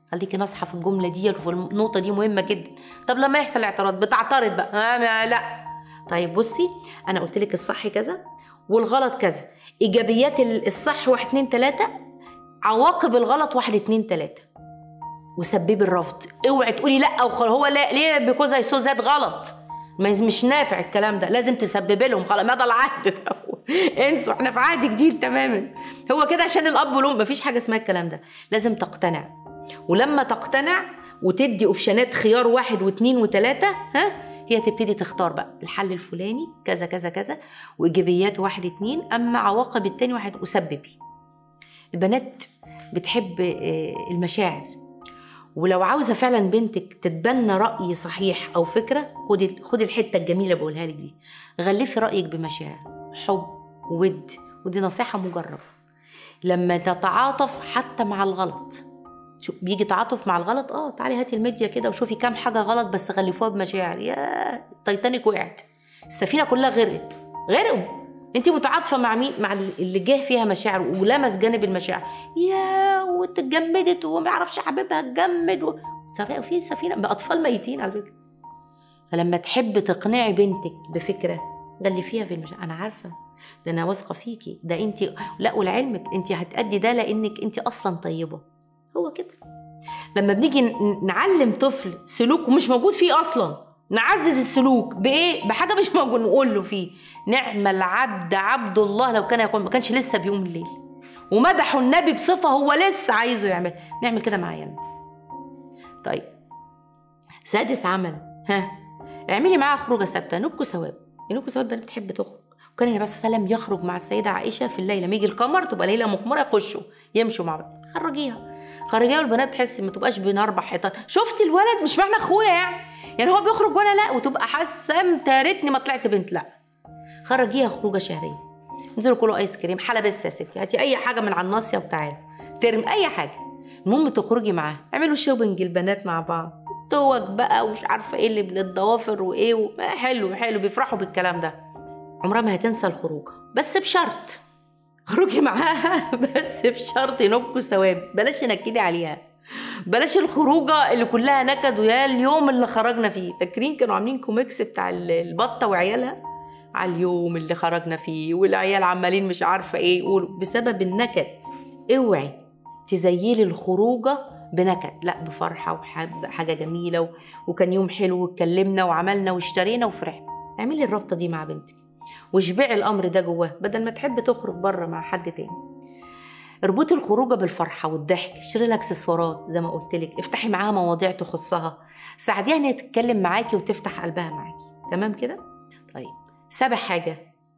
خليكي ناصحه في الجمله دي وفي النقطه دي مهمه جدا طب لما يحصل اعتراض بتعترض بقى ها ما- لا طيب بصي انا قلت لك الصح كذا والغلط كذا ايجابيات ال- الصح واحد اتنين تلاته عواقب الغلط واحد اتنين تلاته وسببي الرفض اوعي تقولي لا وخلاص هو لا ليه بيكوز اي سو ذات غلط ما يز- مش نافع الكلام ده لازم تسببي لهم خلاص مدى العهد ده انسوا احنا في عهد جديد تماما هو كده عشان الاب والام مفيش حاجه اسمها الكلام ده لازم تقتنع ولما تقتنع وتدي اوبشنات خيار واحد واثنين وثلاثه ها هي تبتدي تختار بقى الحل الفلاني كذا كذا كذا وايجابيات واحد اتنين اما عواقب التاني واحد وسببي البنات بتحب آه، المشاعر ولو عاوزه فعلا بنتك تتبنى راي صحيح او فكره خدي خدي الحته الجميله اللي بقولها لك دي غلفي رايك بمشاعر حب ود ودي نصيحه مجربه لما تتعاطف حتى مع الغلط شو بيجي تعاطف مع الغلط اه تعالي هاتي الميديا كده وشوفي كام حاجه غلط بس غلفوها بمشاعر يا التايتانيك وقعت السفينه كلها غرقت غرقوا انت متعاطفه مع مين مع اللي جه فيها مشاعر ولمس جانب المشاعر يا واتجمدت وما يعرفش حبيبها اتجمد و... في سفينه باطفال ميتين على فكره فلما تحب تقنعي بنتك بفكره غلفيها في المشاعر انا عارفه ده انا واثقه فيكي ده انت لا ولعلمك انت هتأدي ده لانك انت اصلا طيبه هو كده لما بنيجي ن- نعلم طفل سلوك ومش موجود فيه اصلا نعزز السلوك بايه بحاجه مش موجود نقول له فيه نعم العبد عبد الله لو كان يقول ما كانش لسه بيقوم الليل ومدحوا النبي بصفه هو لسه عايزه يعمل نعمل كده معايا أنا. طيب سادس عمل ها اعملي معاها خروجه ثابته نبكوا ثواب نبكوا ثواب البنات بتحب تخرج وكان النبي صلى الله عليه وسلم يخرج مع السيده عائشه في الليل لما يجي القمر تبقى ليله مقمره يخشوا يمشوا مع بعض خرجيها خرجيها والبنات تحس ما تبقاش بين اربع حيطان شفتي الولد مش معنى اخويا يعني يعني هو بيخرج وانا لا وتبقى حاسه انت يا ريتني ما طلعت بنت لا خرجيها خروجه شهريه انزلوا كلوا ايس كريم حلا بس يا ستي هاتي اي حاجه من على الناصيه وتعالوا ترمي اي حاجه المهم تخرجي معاها اعملوا شوبنج البنات مع بعض توج بقى ومش عارفه ايه اللي للضوافر وايه و... حلو حلو بيفرحوا بالكلام ده عمرها ما هتنسى الخروج بس بشرط خروجي معاها بس بشرط ينبكوا ثواب بلاش نكدي عليها بلاش الخروجه اللي كلها نكد ويا اليوم اللي خرجنا فيه فاكرين كانوا عاملين كوميكس بتاع ال- البطه وعيالها على اليوم اللي خرجنا فيه والعيال عمالين مش عارفه ايه يقولوا بسبب النكد اوعي تزيلي الخروجه بنكد لا بفرحه وحاجه جميله و... وكان يوم حلو واتكلمنا وعملنا واشترينا وفرحنا اعملي الرابطه دي مع بنتك واشبعي الامر ده جواه بدل ما تحب تخرج بره مع حد تاني اربطي الخروجه بالفرحه والضحك اشتري لها اكسسوارات زي ما قلت لك افتحي معاها مواضيع تخصها ساعديها ان هي تتكلم معاكي وتفتح قلبها معاكي تمام كده طيب سابع حاجه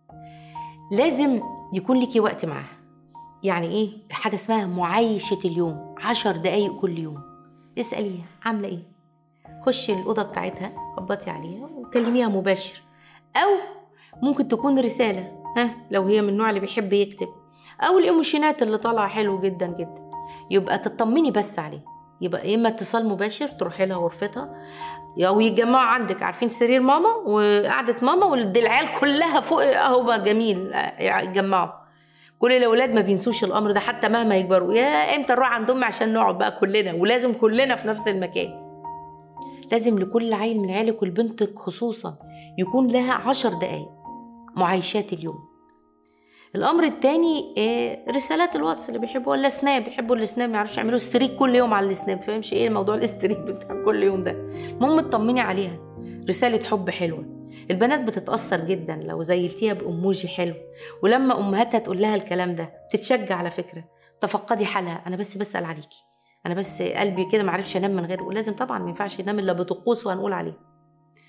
لازم يكون ليكي وقت معاها يعني ايه حاجه اسمها معايشه اليوم عشر دقايق كل يوم اساليها عامله ايه خشي الاوضه بتاعتها خبطي عليها وكلميها مباشر او ممكن تكون رساله ها لو هي من النوع اللي بيحب يكتب او الايموشنات اللي طالعه حلو جدا جدا يبقى تطمني بس عليه يبقى يا اما اتصال مباشر تروحي لها غرفتها او يتجمعوا عندك عارفين سرير ماما وقعده ماما والعيال كلها فوق اهو بقى جميل يتجمعوا كل الاولاد ما بينسوش الامر ده حتى مهما يكبروا يا امتى نروح عند امي عشان نقعد بقى كلنا ولازم كلنا في نفس المكان لازم لكل عيل من عيالك والبنتك خصوصا يكون لها عشر دقايق معايشات اليوم الامر التاني إيه رسالات الواتس اللي بيحبوا ولا سناب بيحبوا السناب ما يعرفش يعملوا ستريك كل يوم على السناب فاهمش ايه موضوع الاستريك بتاع كل يوم ده المهم اطمني عليها رساله حب حلوه البنات بتتاثر جدا لو زيتيها باموجي حلو ولما امهاتها تقول لها الكلام ده تتشجع على فكره تفقدي حالها انا بس بسال عليكي انا بس قلبي كده معرفش انام من غيره ولازم طبعا ما ينفعش ينام الا بطقوس وهنقول عليه